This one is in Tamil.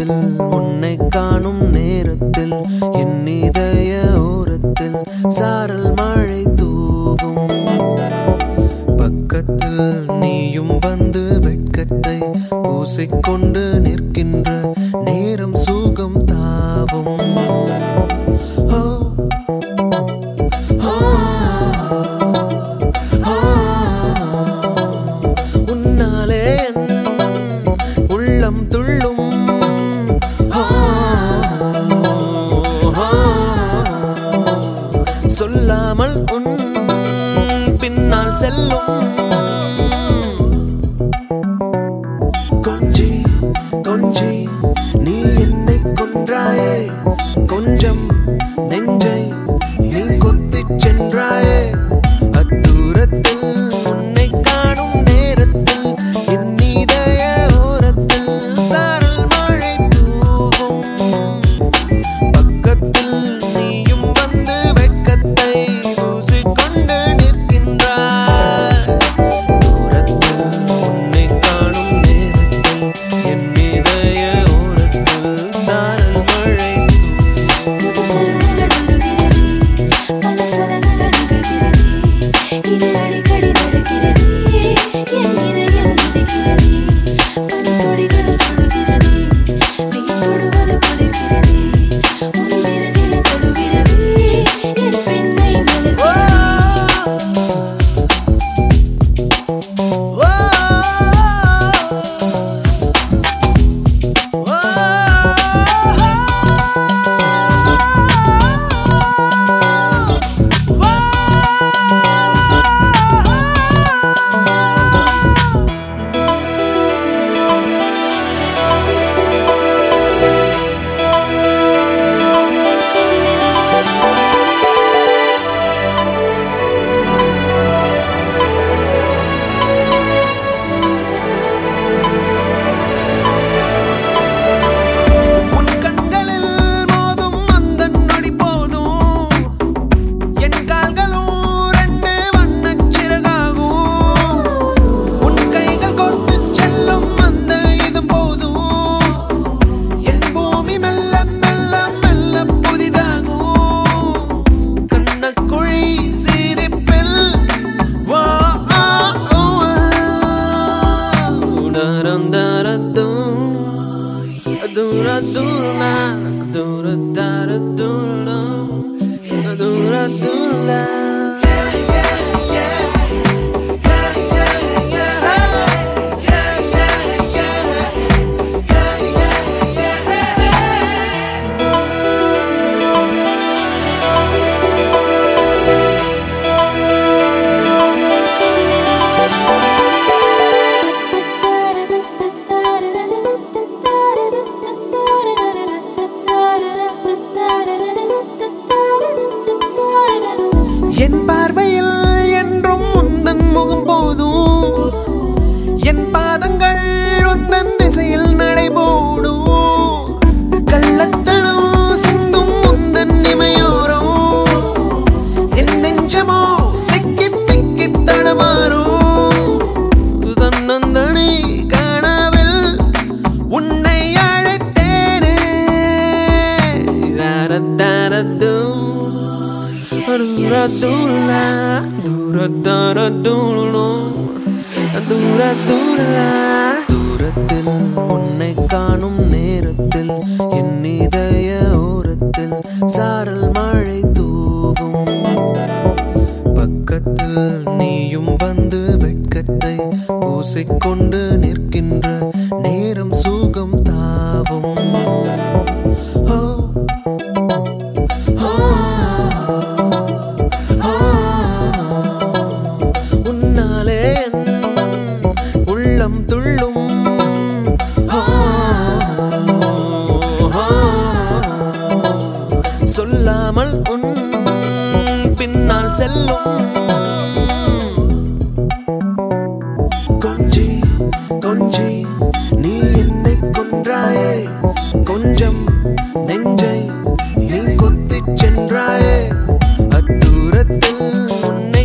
தூரத்தில் உன்னை காணும் நேரத்தில் என் இதய ஓரத்தில் சாரல் மழை தூவும் பக்கத்தில் நீயும் வந்து வெட்கத்தை பூசிக்கொண்டு நிற்கின்ற நேரம் சுகம் தாவும் ஓ, ஓ, ஓ, உன்னாலே என் உள்ளம் துள்ளும் ஓ, ஓ, சொல்லாமல் உன் பின்னால் செல்லும் கொஞ்சி கொஞ்சி நீ என்னை கொன்றாயே கொஞ்சம் நெஞ்சை நீ கொத்திச் சென்றாயே அத்தூரத்தில் உன்னை காணும் நேரத்தில் என் இதய ஓரத்தில் சாரல் மழை தூவும் பக்கத்தில் நீயும் வந்து வெட்கத்தை பூசிக்கொண்டு நிற்கின்றாய் தூரத்தில் உன்னை காணும் நேரத்தில் என் இதய ஓரத்தில் சாரல் மழை தூவும் தருணங்கள் உருகிறது பல சலனங்கள் நிகழ்கிறது இது அடிக்கடி நடக்கிறது என் இதயம் மிதிக்கிறது பனித்துளிகளும் சுடுகிறது நீ தொடுவது குளிர்கிறது உன் விரலில் தொடுவிடவே என் பெண்மை மெழுகிறது உன் கண்களில் மோதும் அந்த நொடி போதும் என் கால்களும் ரெண்டு வண்ணச் சிறகாகும் உன் கைகள் கோர்த்து செல்லும் அந்த இது போதும் என் பூமி மெல்ல மெல்ல மெல்ல புதிதாகும் கண்ணக்குழி சிரிப்பில் வா ஆ ஊ டரம் டரதும் Dura dura, dura dura dura, dura dura. என் பார்வையில் என்றும் முந்தன் முகம் போதும் என் பாதங்கள் உந்தன் திசையில் நடைபோடும் கள்ளத்தனம் சிந்தும் முந்தன் இமையோரம் என் நெஞ்சமோ சிக்கி திக்கி தடமாறும் தன்னந்தனி கனவில் உன்னை அழைத்தேனே ரரதரது Dura dura dura dura dura dura தூரத்தில் உன்னை காணும் நேரத்தில் என் இதய ஓரத்தில் சாரல் மழை தூவும் பக்கத்தில் நீயும் வந்து வெட்கத்தை பூசிக்கொண்டு நிற்கின்ற நேரம் சுகம் தாவும் ஓ, ஓ, ஓ, உன்னாலே என் உள்ளம் துள்ளும் ஓ, ஓ, சொல்லாமல் உன் பின்னால் செல்லும் கொஞ்சி கொஞ்சி நீ என்னை கொன்றாயே கொஞ்சம் நெஞ்சை நீ கொத்திச் சென்றாயே அத்தூரத்தில் உன்னை